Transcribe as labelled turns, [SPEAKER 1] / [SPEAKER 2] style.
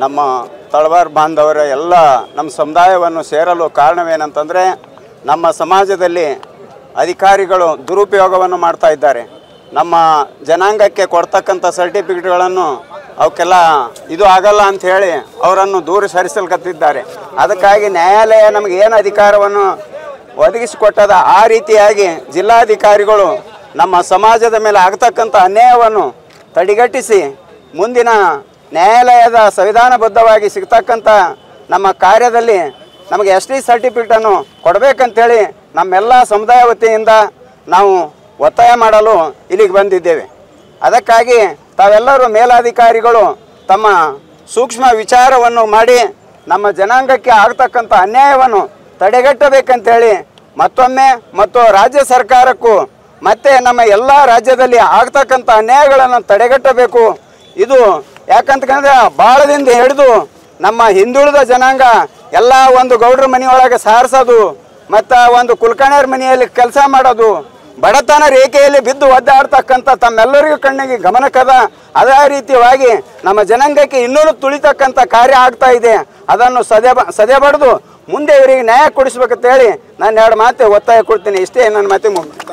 [SPEAKER 1] ನಮ್ಮ ತಳವಾರ್ ಬಾಂಧವರ ಎಲ್ಲ ನಮ್ಮ ಸಮುದಾಯವನ್ನು ಸೇರಲು ಕಾರಣವೇನಂತಂದರೆ ನಮ್ಮ ಸಮಾಜದಲ್ಲಿ ಅಧಿಕಾರಿಗಳು ದುರುಪಯೋಗವನ್ನು ಮಾಡ್ತಾ ಇದ್ದಾರೆ ನಮ್ಮ ಜನಾಂಗಕ್ಕೆ ಕೊಡ್ತಕ್ಕಂಥ ಸರ್ಟಿಫಿಕೇಟ್ಗಳನ್ನು ಅವಕ್ಕೆಲ್ಲ ಇದು ಆಗಲ್ಲ ಅಂತ ಹೇಳಿ ಅವರನ್ನು ದೂರ ಸರಿಸಲ್ಕತ್ತಿದ್ದಾರೆ ಅದಕ್ಕಾಗಿ ನ್ಯಾಯಾಲಯ ನಮಗೆ ಏನು ಅಧಿಕಾರವನ್ನು ಒದಗಿಸಿಕೊಟ್ಟದ ಆ ರೀತಿಯಾಗಿ ಜಿಲ್ಲಾಧಿಕಾರಿಗಳು ನಮ್ಮ ಸಮಾಜದ ಮೇಲೆ ಆಗ್ತಕ್ಕಂಥ ಅನ್ಯಾಯವನ್ನು ತಡೆಗಟ್ಟಿಸಿ ಮುಂದಿನ ನ್ಯಾಯಾಲಯದ ಸಂವಿಧಾನಬದ್ಧವಾಗಿ ಸಿಗ್ತಕ್ಕಂಥ ನಮ್ಮ ಕಾರ್ಯದಲ್ಲಿ ನಮಗೆ ಎಸ್ ಟಿ ಸರ್ಟಿಫಿಕೇಟನ್ನು ಕೊಡಬೇಕಂತೇಳಿ ನಮ್ಮೆಲ್ಲ ಸಮುದಾಯ ವತಿಯಿಂದ ನಾವು ಒತ್ತಾಯ ಮಾಡಲು ಇಲ್ಲಿಗೆ ಬಂದಿದ್ದೇವೆ ಅದಕ್ಕಾಗಿ ತಾವೆಲ್ಲರೂ ಮೇಲಾಧಿಕಾರಿಗಳು ತಮ್ಮ ಸೂಕ್ಷ್ಮ ವಿಚಾರವನ್ನು ಮಾಡಿ ನಮ್ಮ ಜನಾಂಗಕ್ಕೆ ಆಗ್ತಕ್ಕಂಥ ಅನ್ಯಾಯವನ್ನು ತಡೆಗಟ್ಟಬೇಕಂತೇಳಿ ಮತ್ತೊಮ್ಮೆ ಮತ್ತು ರಾಜ್ಯ ಸರ್ಕಾರಕ್ಕೂ ಮತ್ತೆ ನಮ್ಮ ಎಲ್ಲ ರಾಜ್ಯದಲ್ಲಿ ಆಗ್ತಕ್ಕಂಥ ಅನ್ಯಾಯಗಳನ್ನು ತಡೆಗಟ್ಟಬೇಕು ಇದು ಯಾಕಂತಂದ್ರೆ ಭಾಳದಿಂದ ಹಿಡಿದು ನಮ್ಮ ಹಿಂದುಳಿದ ಜನಾಂಗ ಎಲ್ಲ ಒಂದು ಗೌಡ್ರ ಮನೆಯೊಳಗೆ ಸಾರಿಸೋದು ಮತ್ತು ಒಂದು ಕುಲ್ಕರ್ಣಿಯರ ಮನೆಯಲ್ಲಿ ಕೆಲಸ ಮಾಡೋದು ಬಡತನ ರೇಖೆಯಲ್ಲಿ ಬಿದ್ದು ಒದ್ದಾಡ್ತಕ್ಕಂಥ ತಮ್ಮೆಲ್ಲರಿಗೂ ಕಣ್ಣಿಗೆ ಗಮನಕ್ಕದ ಅದೇ ರೀತಿಯಾಗಿ ನಮ್ಮ ಜನಾಂಗಕ್ಕೆ ಇನ್ನೂ ತುಳಿತಕ್ಕಂಥ ಕಾರ್ಯ ಆಗ್ತಾ ಇದೆ ಅದನ್ನು ಸದೆ ಸದೆ ಬಡ್ದು ಮುಂದೆ ಇವರಿಗೆ ನ್ಯಾಯ ಕೊಡಿಸ್ಬೇಕಂತೇಳಿ ನಾನು ಎರಡು ಮಾತು ಒತ್ತಾಯ ಕೊಡ್ತೀನಿ ಇಷ್ಟೇ ನನ್ನ ಮಾತಿಗೆ ಮುಗಿದು